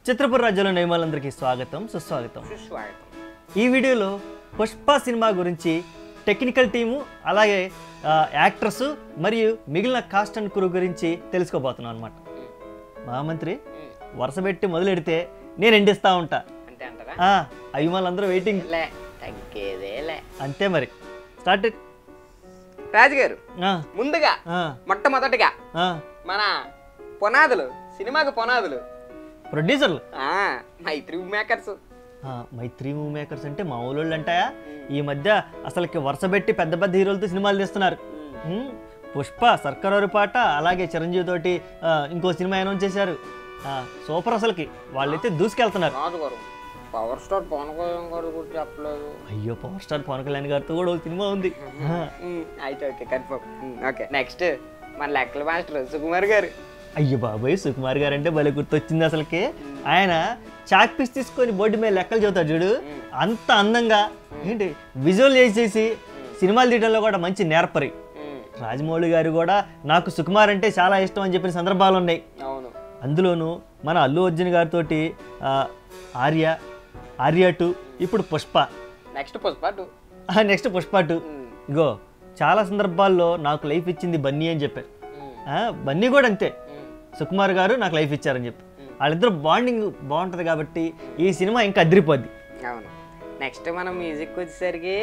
చిత్రపుర రాజ్యంలో నియమాలందరికీ స్వాగతం సుస్వాగతం సుస్వాగతం ఈ వీడియోలో పుష్ప సినిమా గురించి టెక్నికల్ టీము అలాగే ఆ, యాక్టర్స్ మరియు మిగిలిన కాస్ట్ అండ్ క్రూ గురించి తెలుసుకోబోతున్నాం అనమాట మహామంత్రి వరుస పెట్టి మొదలెడితే నేను ఎండిస్తా ఉంటా అంతే అంటారా ఆ, అభిమానులందరూ వెయిటింగ్ లే తగ్గేదేలే అంతే మరి స్టార్ట్ రాజుగారు ముందుగా మొట్టమొదటిగా మన పునాదులు సినిమాకి పునాదులు ప్రొడ్యూసర్లు ఆ, మైత్రి మేకర్స్ ఆ, మైత్రి మూవీ మేకర్స్ అంటే మా ఊళ్ళోళ్ళు అంటాయా ఈ మధ్య అసలుకి వరుస పెట్టి పెద్ద పెద్ద హీరోలతో సినిమాలు తీస్తున్నారు ఉమ్, పుష్ప సర్కారు పాట అలాగే చిరంజీవి తోటి ఆ, ఇంకో సినిమా అనౌన్స్ చేశారు ఆ, సూపర్ అసలుకి వాళ్ళైతే దూసుకెళ్తున్నారు రాజుగారు పవర్ స్టార్ పవన్ కళ్యాణ్ గారు కూడా చెప్పలేదు అయ్యో పవర్ స్టార్ పవన్ కళ్యాణ్ గారితో కూడా ఒక సినిమా ఉంది ఆ, ఉమ్, అయితే ఓకే కన్ఫర్మ్ ఓకే నెక్స్ట్ మన లెక్కల మాస్టర్ సుకుమార్ గారు అయ్యో బాబాయ్ సుకుమార్ గారు అంటే భలే గుర్తొచ్చింది అసలుకి ఆయన చాక్ పీస్ తీసుకొని బోర్డు మీద లెక్కలు చదువుతాడు చూడు అంత అందంగా ఏంటి విజువల్ చేసేసి సినిమాలు తీయడంలో కూడా మంచి నేర్పరి ఉమ్, రాజమౌళి గారు కూడా నాకు సుకుమార్ అంటే చాలా ఇష్టం అని చెప్పిన సందర్భాలు ఉన్నాయి అవును అందులోనూ మన అల్లు అర్జున్ గారితో ఆర్య ఆర్య టూ ఇప్పుడు Pushpa next Pushpa two next Pushpa two ఇగో చాలా సందర్భాల్లో నాకు లైఫ్ ఇచ్చింది బన్నీ అని చెప్పారు ఆ, బన్నీ కూడా అంతే సుకుమార్ గారు నాకు లైఫ్ ఇచ్చారని చెప్పి వాళ్ళిద్దరు బాండింగ్ బాగుంటుంది కాబట్టి ఈ సినిమా ఇంకా అదిరిపోద్ది అవును నెక్స్ట్ మనం మ్యూజిక్ వచ్చేసరికి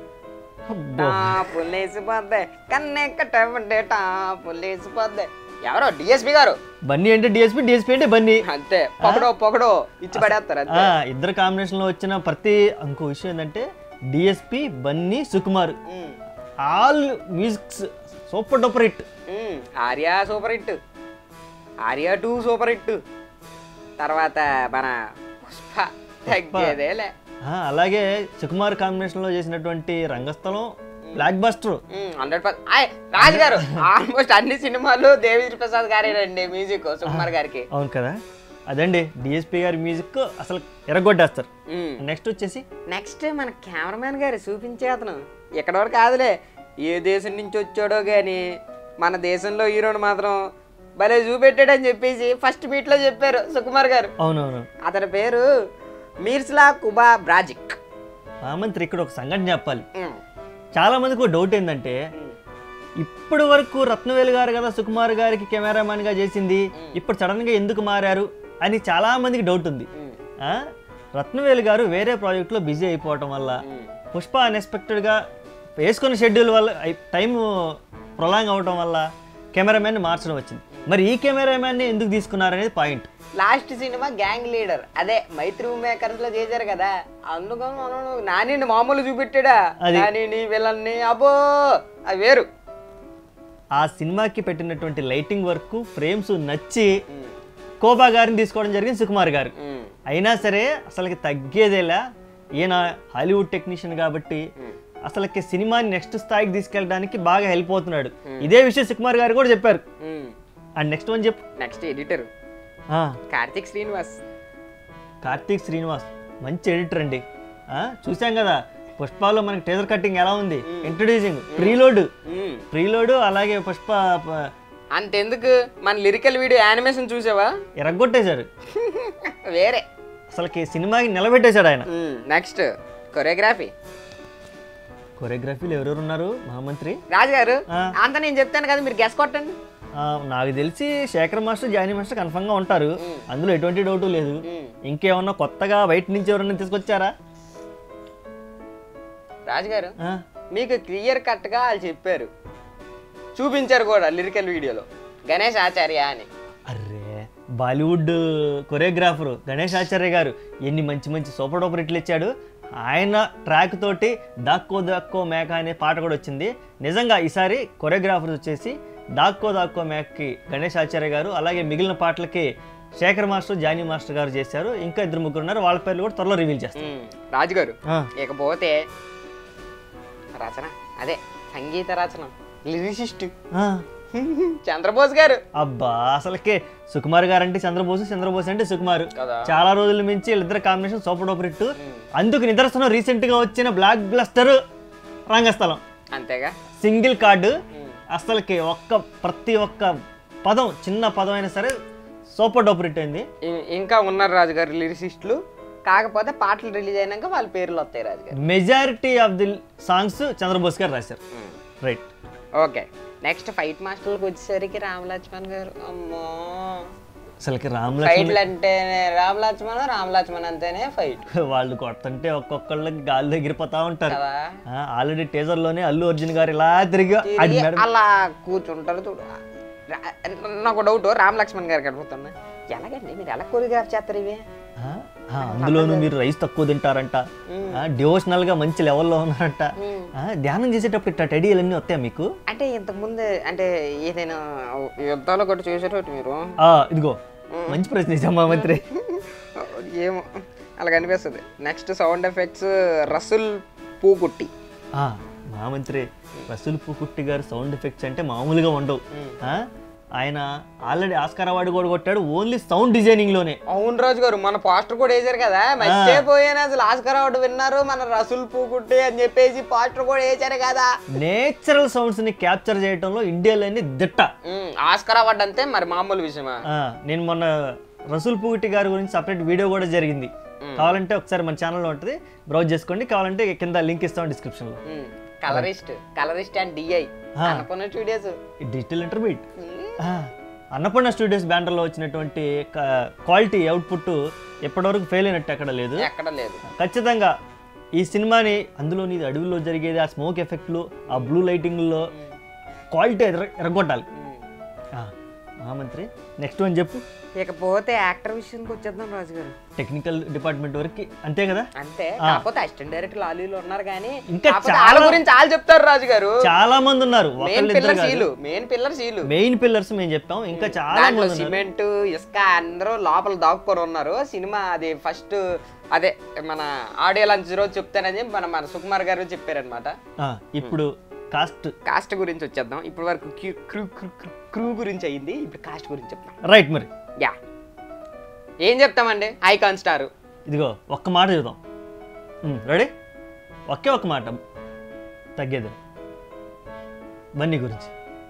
అబ్బో. పుల్లేసిపోద్ది కన్నే కట్టమంటే టా పుల్లేసిపోద్ది ఎవరో డిఎస్పి గారు బన్నీ అంటే డిఎస్పీ డిఎస్పీ అంటే బన్నీ అంతే పొగడో పొగడో ఇచ్చి పడేస్తారు అంతే ఆ, ఇద్దరు కాంబినేషన్లో వచ్చిన ప్రతి ఇంకో విషయం ఏంటంటే DSP Bunny Sukumar um, all musics super duper hit um, Arya super hit Arya two super hit తర్వాత మన పుష్ప తగ్గేదేలే అలాగే సుకుమార్ కాంబినేషన్లో చేసినటువంటి Rangasthalam blockbuster hundred percent Raju గారు ఆల్మోస్ట్ అన్ని సినిమాలు దేవిశ్రీ ప్రసాద్ గారేనండి మ్యూజిక్ సుకుమార్ గారికి అవును కదా అదండి డిఎస్పి గారి మ్యూజిక్ అసలు ఎరగొట్టేస్తారు ఉమ్. నెక్స్ట్ వచ్చేసి నెక్స్ట్ మన కెమెరామ్యాన్ గారు చూపించే అతను ఎక్కడ వరకు కాదులే ఏ దేశం నుంచి వచ్చాడో కానీ మన దేశంలో హీరోని మాత్రం భలే చూపెట్టాడని చెప్పేసి ఫస్ట్ మీట్లో చెప్పారు సుకుమార్ గారు అవునవును అతని పేరు మీర్స్లా కుబా బ్రాజిక్ మంత్రి ఇక్కడ ఒక సంఘటన చెప్పాలి ఉమ్, చాలా మందికి ఒక డౌట్ ఏంటంటే ఉమ్, ఇప్పటి వరకు రత్నవేలు గారు కదా సుకుమార్ గారికి కెమెరామ్యాన్ గా చేసింది ఇప్పుడు సడన్ గా ఎందుకు మారారు అని చాలా మందికి డౌట్ ఉంది ఉమ్, ఆ? రత్నవేలు గారు వేరే ప్రాజెక్ట్లో బిజీ అయిపోవటం వల్ల ఉమ్. పుష్ప అన్ఎక్స్పెక్టెడ్గా వేసుకున్న షెడ్యూల్ వల్ల టైం ప్రొలాంగ్ అవ్వటం వల్ల కెమెరామ్యాన్ని మార్చడం వచ్చింది మరి ఈ కెమెరామ్యాన్ని ఎందుకు తీసుకున్నారనేది point last cinema Gang Leader అదే మైత్రి మేకర్స్ లో చేశారు కదా అందుకని మనం నాని మామూలు చూపెట్టాడా అది. నాని విలన్ని అబ్బో అది వేరు ఆ సినిమాకి పెట్టినటువంటి లైటింగ్ వర్క్ ఫ్రేమ్స్ నచ్చి కోబా గారిని తీసుకోవడం జరిగింది సుకుమార్ గారు ఉమ్, అయినా సరే అసలుకి తగ్గేదేలా ఈయన హాలీవుడ్ టెక్నీషియన్ కాబట్టి అసలుకి సినిమాని నెక్స్ట్ స్థాయికి తీసుకెళ్ళడానికి బాగా హెల్ప్ అవుతున్నాడు ఇదే విషయం సుకుమార్ గారు కూడా చెప్పారు ఉమ్. అండ్ నెక్స్ట్ వన్ చెప్పు నెక్స్ట్ ఎడిటర్ ఆ, కార్తిక్ శ్రీనివాస్ కార్తీక్ శ్రీనివాస్ మంచి ఎడిటర్ అండి ఆ, చూసాం కదా పుష్పలో మనకి టేజర్ కట్టింగ్ ఎలా ఉంది ఇంట్రడ్యూసింగ్ ప్రీలోడ్ ఉమ్. ప్రీలోడ్ అలాగే పుష్ప ప- అంతెందుకు మన లిరికల్ వీడియో యానిమేషన్ చూసావా ఎరగొట్టేశాడు వేరే అసలుకి సినిమాకి నిలబెట్టేశాడు ఆయన నెక్స్ట్ కొరియోగ్రఫీ కొరియోగ్రఫీలు ఎవరెవరు ఉన్నారు మహామంత్రి రాజుగారు ఆ. అంత నేను చెప్తాను కదా మీరు గెస్ కొట్టండి ఆ, నాకు తెలిసి Sekhar master Johnny master confirm గా ఉంటారు అందులో ఎటువంటి డౌట్ లేదు ఉమ్. ఇంకేమన్నా కొత్తగా బయట నుంచి ఎవరైనా తీసుకొచ్చారా రాజుగారు ఆ, మీకు క్లియర్ కట్ గా వాళ్ళు చెప్పారు చూపించారు కూడా లిరికల్ వీడియోలో గణేష్ ఆచార్య అని అర్రే బాలీవుడ్ కొరియోగ్రాఫర్ గణేష్ ఆచార్య గారు ఎన్ని మంచి మంచి సూపర్ డూపర్ హిట్లు ఇచ్చాడు ఆయన ట్రాక్ తోటి దాక్కో దాక్కో మేక అనే పాట కూడా వచ్చింది నిజంగా ఈసారి కొరియోగ్రాఫర్ వచ్చేసి దాక్కో దాక్కో మేకకి గణేష్ ఆచార్య గారు అలాగే మిగిలిన పాటలకి శేఖర్ మాస్టర్ జానీ మాస్టర్ గారు చేశారు ఇంకా ఇద్దరు ముగ్గురు ఉన్నారు వాళ్ళ పేర్లు కూడా త్వరలో రివీల్ చేస్తారు ఉమ్, రాజుగారు ఆ, ఇకపోతే రచన అదే సంగీత రచన లిరిసిస్ట్ ఆ. చంద్రబోస్ గారు అబ్బా అసలుకే సుకుమార్ గారు అంటే చంద్రబోసు చంద్రబోస్ అంటే సుకుమార్ కదా చాలా రోజుల మించి వీళ్ళిద్దరు కాంబినేషన్ సూపర్ డూపర్ హిట్ అందుకు నిదర్శనం రీసెంట్ గా వచ్చిన బ్లాక్ బ్లస్టర్ రంగస్థలం అంతేగా సింగిల్ కార్డు ఉమ్, అసలుకి ఒక్క ప్రతి ఒక్క పదం చిన్న పదం అయినా సరే సూపర్ డూపర్ హిట్ అయింది ఇ- ఇంకా ఉన్నారు రాజుగారు లిరిసిస్టులు కాకపోతే పాటలు రిలీజ్ అయినాక వాళ్ళ పేర్లు వస్తాయి రాజుగారు majority of the songs Chandrabose గారు రాశారు రైట్ ఓకే నెక్స్ట్ ఫైట్ మాస్టర్లకు వచ్చేసరికి రామ్ లక్ష్మణ్ గారు అమ్మో అసలుకి రామ్ లక్ష్మణ్ ఫైట్లు అంటేనే రామ్ లక్ష్మణ్ రామ్ లక్ష్మణ్ అంటేనే ఫైట్ వాళ్ళు కొడుతుంటే ఒక్కొక్కళ్ళకి గాలి ఎగిరిపోతా ఉంటారు కదా ఆల్రెడీ టీజర్ లోనే అల్లు అర్జున్ గారు ఇలా తిరిగి ఆడి తిరిగి మేడం అలా కూర్చుంటారు చూడు రా- నాకు డౌట్ రామ్ లక్ష్మణ్ గారికి అడుగుతున్నా ఎలాగండి మీరు ఎలా కొరియోగ్రాఫ్ చేస్తారు ఇవి ఆ, ఆ, అందులోనూ మీరు రైస్ తక్కువ తింటారంట డివోషనల్ గా మంచి లెవెల్లో ఉన్నారంట ఆ, ధ్యానం చేసేటప్పుడు ఇట్లా టెడీలన్నీ వస్తాయా మీకు అంటే ఇంతకుముందు అంటే ఏదైనా యుద్ధాలు ఒకటి చూసారు మీరు ఆ, ఇదిగో మంచి ప్రశ్న వేసాం మంత్రి ఏమో అలా కనిపిస్తుంది next sound effects Resul Pookutty ఆ, మా మంత్రి రసూల్ పుకుట్టి గారు సౌండ్ ఎఫెక్ట్స్ అంటే మామూలుగా ఉండవు ఆ, ఆయన ఆల్రెడీ ఆస్కార్ అవార్డు కూడా కొట్టాడు ఓన్లీ సౌండ్ డిజైనింగ్ లోనే అవును రాజు గారు మన పోస్టర్ కూడా వేసారు కదా మర్చిపోయాను అసలు ఆస్కర్ అవార్డు విన్నారు మన రసుల్ పూకుట్టి అని చెప్పేసి పోస్టర్ కూడా వేసారు కదా నేచురల్ సౌండ్స్ ని క్యాప్చర్ చేయడంలో ఇండియాలోని దిట్ట ఉమ్, ఆస్కర్ అవార్డు అంతే మరి మామూలు విషయమా ఆ, నేను మొన్న రసూల్ పుగుట్టి గారి గురించి సపరేట్ వీడియో కూడా జరిగింది కావాలంటే ఒకసారి మన ఛానల్లో ఉంటుంది బ్రౌజ్ చేసుకోండి కావాలంటే కింద లింక్ ఇస్తాం డిస్క్రిప్షన్లో కలరిస్ట్ కలరిస్ట్ అండ్ డిఐ అనుకున్న studios digital intermediate Annapurna Studios బ్యానర్లో వచ్చినటువంటి క్వాలిటీ అవుట్పుట్ ఎప్పటివరకు ఫెయిల్ అయినట్టు ఎక్కడ లేదు ఎక్కడ లేదు ఖచ్చితంగా ఈ సినిమాని అందులో ఇది అడవిలో జరిగేది ఆ స్మోక్ ఎఫెక్ట్లు ఆ బ్లూ లైటింగ్లో క్వాలిటీ ఎర ఎరగొట్టాలి ఆ, మహామంత్రి నెక్స్ట్ వన్ చెప్పు ఇకపోతే యాక్టర్ విషయానికి వచ్చేద్దాం రాజు గారు టెక్నికల్ డిపార్ట్మెంట్ వరకు అంతే కదా అంతే కాకపోతే అసిస్టెంట్ డైరెక్టర్ లాలీలు ఉన్నారు కానీ ఇంకా కాకపోతే వాళ్ళ గురించి వాళ్ళు చెప్తారు రాజు గారు చాలా మంది ఉన్నారు మెయిన్ ఒకళ్ళు పిల్లర్ సీలు మెయిన్ పిల్లర్ సీలు మెయిన్ పిల్లర్స్ మేము చెప్తాం ఇంకా చాలా దాంట్లో మంది ఉన్నారు సిమెంట్ ఇసుక అందరూ లోపల దాక్కుని ఉన్నారు సినిమా అది ఫస్ట్ అదే మన ఆడియో లంచ్ రోజు చెప్తానని చెప్పి మన మన సుకుమార్ గారు చెప్పారనమాట ఆ, ఇప్పుడు కాస్ట్ కాస్ట్ గురించి వచ్చేద్దాం ఇప్పటి వరకు క్రూ క్రూ గురించి అయింది ఇప్పుడు కాస్ట్ గురించి చెప్తాం రైట్ మరి యా ఏం చెప్తామండి ఐకాన్ స్టార్ ఇదిగో ఒక్క మాట చూద్దాం రెడీ ఒకే ఒక్క మాట తగ్గేది బన్నీ గురించి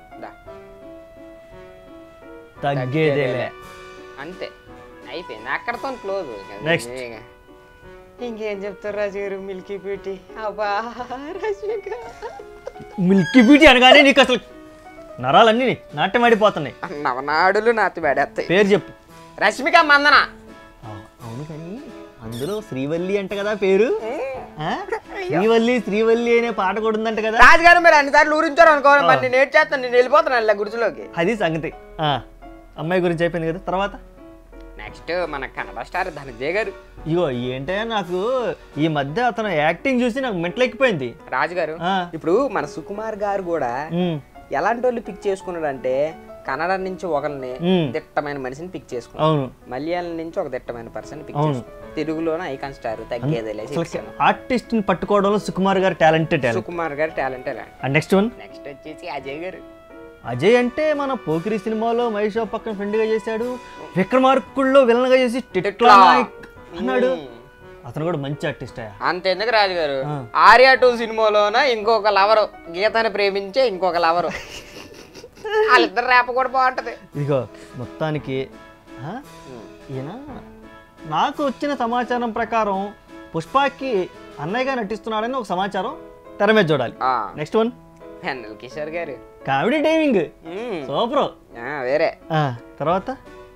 తగ్గేదేలే అంతే అయిపోయింది అక్కడతో క్లోజ్ Next. ఇంకేం చెప్తారు రాజు గారు మిల్కీ బ్యూటీ అబ్బా రష్మిక మిల్కీ బ్యూటీ అనగానే నీకు అసలు నరాలన్నీ నాట్యమాడిపోతున్నాయి నవనాడులు నాతి వేడేస్తాయి పేరు చెప్పు రష్మిక మందన ఆ, అవును కానీ అందులో శ్రీవల్లి అంట కదా పేరు ఆ? శ్రీవల్లి శ్రీవల్లి అనే పాట కూడా ఉందంట కదా రాజుగారు మీరు అన్నిసార్లు ఊరించారు అనుకో మరి నేను ఏడ్ చేస్తాను నేను వెళ్ళిపోతాను ఇలా గుడిసెలోకి అది సంగతి ఆ, అమ్మాయి గురించి అయిపోయింది కదా తర్వాత నెక్స్ట్ మన కన్నడ స్టార్ ధనంజయ్ గారు ఇగో ఏంటంటే నాకు ఈ మధ్య అతను యాక్టింగ్ చూసి నాకు మెంటలెక్కిపోయింది రాజుగారు ఆ, ఇప్పుడు మన సుకుమార్ గారు కూడా ఉమ్, ఎలాంటి వాళ్ళు పిక్ చేసుకున్నాడంటే కన్నడ నుంచి ఒకరిని ఉమ్, దిట్టమైన మనిషిని పిక్ చేసుకున్నాడు అవును మలయాళం నుంచి ఒక దిట్టమైన పర్సన్ పిక్ చేసుకున్నాడు తెలుగులోనే ఐకాన్ స్టార్ తగ్గేదేలే అసలు ఆర్టిస్ట్ ని పట్టుకోవడంలో సుకుమార్ గారు టాలెంటెడ్ టాలెంట్ సుకుమార్ గారు talent and next one next వచ్చేసి అజయ్ గారు అజయ్ అంటే మన పోకిరి సినిమాలో మహేష్ బాబు పక్కన ఫ్రెండ్ గా చేశాడు విక్రమార్కుల్లో విలన్ గా చేసి టిట్లా నాయక్ అన్నాడు అతను కూడా మంచి ఆర్టిస్ట్ అయ్యా అంతెందుకు రాజు గారు ఆ. ఆర్యా టూ సినిమాలోన ఇంకొక లవరు గీతని ప్రేమించే ఇంకొక లవరు వాళ్ళిద్దరు రేప కూడా బాగుంటది ఇదిగో మొత్తానికి ఆ, ఈయన నాకు వచ్చిన సమాచారం ప్రకారం పుష్పకి అన్నయ్యగా నటిస్తున్నాడని ఒక సమాచారం తెర మీద చూడాలి ఆ, నెక్స్ట్ వన్ వెన్నెల కిషోర్ గారు కామెడీ టైమింగ్ మ్మ్. సూపర్ ఆ, వేరే తర్వాత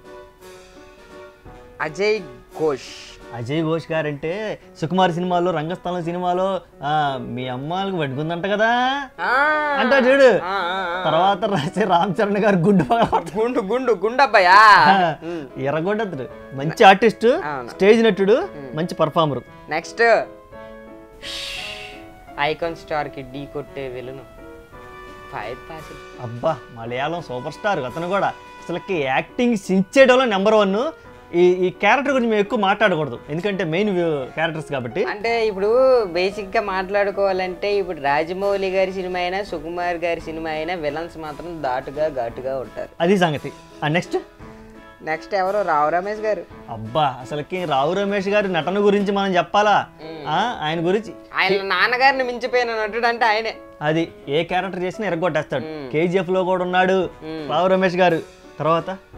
అజయ్ ఘోష్ అజయ్ ఘోష్ గారంటే సుకుమార్ సినిమాలో రంగస్థలం సినిమాలో ఆ, మీ అమ్మాయిలకు పట్టుకుందంట కదా ఆ, అంటాడు చూడు ఆ, ఆ, ఆ. తర్వాత రాసే రామ్ చరణ్ గారు గుండు పగలగొడతాడు. గుండు గుండు గుండబ్బాయా ఎర్రగొండతుడు మంచి ఆర్టిస్ట్ అవును. స్టేజ్ నటుడు మంచి పర్ఫార్మర్ నెక్స్ట్ ఐకాన్ స్టార్ కి ఢీ కొట్టే విలను ఫైవ్ పాసిల్ అబ్బా మలయాళం సూపర్ స్టార్ అతను కూడా అసలుకి యాక్టింగ్ సించేయడంలో నెంబర్ వన్ ఈ ఈ క్యారెక్టర్ గురించి మేము ఎక్కువ మాట్లాడకూడదు ఎందుకంటే మెయిన్ క్యారెక్టర్స్ కాబట్టి అంటే ఇప్పుడు బేసిక్ గా మాట్లాడుకోవాలంటే ఇప్పుడు రాజమౌళి గారి సినిమా అయినా సుకుమార్ గారి సినిమా అయినా విలన్స్ మాత్రం దాటుగా ఘాటుగా ఉంటారు అది సంగతి నెక్స్ట్ నెక్స్ట్ ఎవరు రావు రమేష్ గారు అబ్బా అసలుకి రావు రమేష్ గారి నటన గురించి మనం చెప్పాలా ఆ, ఆయన గురించి ఆయన నాన్నగారిని మించిపోయిన నటుడు అంటే ఆయనే అది ఏ క్యారెక్టర్ చేసినా ఎరగొట్టేస్తాడు కేజీఎఫ్ లో కూడా ఉన్నాడు రావు రమేష్ గారు తర్వాత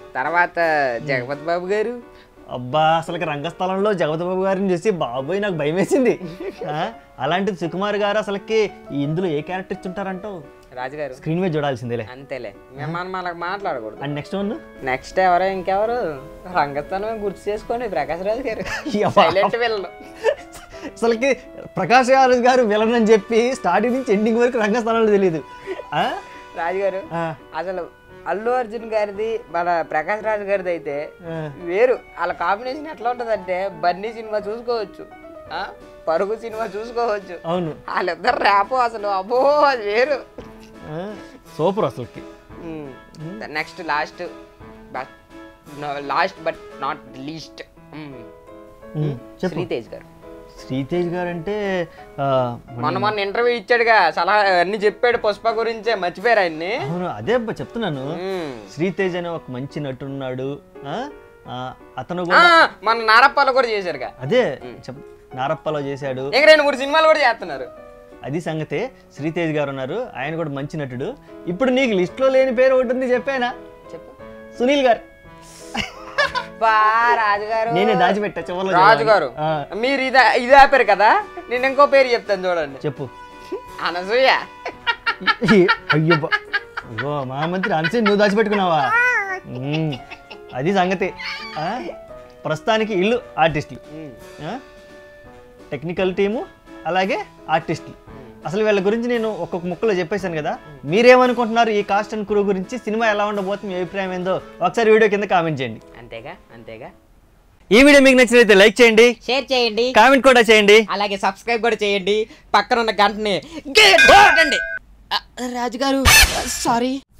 తర్వాత జగపతి బాబు గారు అబ్బా అసలు రంగస్థలంలో జగపతి బాబు గారిని చూసి బాబోయ్ నాకు భయం వేసింది ఆ, అలాంటిది సుకుమార్ గారు అసలుకి ఈ ఇందులో ఏ క్యారెక్టర్ ఇచ్చుంటారంటావు రాజుగారు స్క్రీన్ మీద చూడాల్సిందేలే అంతేలే మేము మనం అలా మాట్లాడకూడదు అండ్ నెక్స్ట్ వన్ నెక్స్ట్ ఎవరో ఇంకెవరు రంగస్థలం గుర్తు చేసుకోండి ప్రకాష్ రాజు గారు యవ్వ. సైలెంట్ వెళ్ళను అసలుకి ప్రకాష్ రాజ్ గారు విలన్ అని చెప్పి స్టార్టింగ్ నుంచి ఎండింగ్ వరకు రంగస్థలంలో తెలియదు ఆ? రాజుగారు ఆ, అసలు అల్లు అర్జున్ గారిది మన ప్రకాష్ రాజు గారిది అయితే ఆ. వేరు వాళ్ళ కాంబినేషన్ ఎట్లా ఉంటుందంటే బన్నీ సినిమా చూసుకోవచ్చు ఆ? పరుగు సినిమా చూసుకోవచ్చు అవును వాళ్ళిద్దరు ర్యాపు అసలు అబ్బో అది వేరు ఆ, సూపర్ అసలుకి next last last but not least um, చెప్పు శ్రీతేజ్ గారు శ్రీతేజ్ గారు అంటే ఆ, మొన్న మొన్న ఇంటర్వ్యూ ఇచ్చాడుగా సలహా అన్ని చెప్పాడు పుష్ప గురించే మర్చిపోయారు ఆయన్ని అవును అదే అబ్బా చెప్తున్నాను మ్మ్. శ్రీతేజ్ అనే ఒక మంచి నటున్నాడు ఆ, ఆ, అతను ఆ, కూడా మన నారప్పాలు కూడా చేశారుగా అదే చెప్ నారప్పలో చేశాడు ఇంక రెండు మూడు సినిమాలు కూడా చేస్తున్నారు అది సంగతే శ్రీతేజ్ గారు ఉన్నారు ఆయన కూడా మంచి నటుడు ఇప్పుడు నీకు లిస్ట్లో లేని పేరు ఒకటి ఉంది చెప్పానా చెప్పు సునీల్ గారు బా రాజుగారు నేనే దాచిపెట్టా చివరిలో రాజుగారు చెప్పాలని. ఆ, మీరు ఇది ఇది ఆపారు కదా నేను ఇంకో పేరు చెప్తాను చూడండి చెప్పు అనసూయ అయ్యో బా- అయ్యో మా మంత్రి అన్సే నువ్వు దాచిపెట్టుకున్నావా మ్మ్. అది సంగతి ఆ, ప్రస్తుతానికి ఇల్లు ఆర్టిస్టులు ఆ? టెక్నికల్ టీము అలాగే ఆర్టిస్టులు అసలు వీళ్ళ గురించి నేను ఒక్కొక్క ముక్కలో చెప్పేశాను కదా మీరేమనుకుంటున్నారు ఈ కాస్ట్ అండ్ క్రూ గురించి సినిమా ఎలా ఉండబోతుంది మీ అభిప్రాయం ఏందో ఒకసారి వీడియో కింద కామెంట్ చేయండి అంతేగా అంతేగా ఈ వీడియో మీకు నచ్చినైతే లైక్ చేయండి షేర్ చేయండి కామెంట్ కూడా చేయండి అలాగే సబ్స్క్రైబ్ కూడా చేయండి పక్కన ఉన్న గంటని గట్టిగా కొట్టండి. ఆ, రాజుగారు సారీ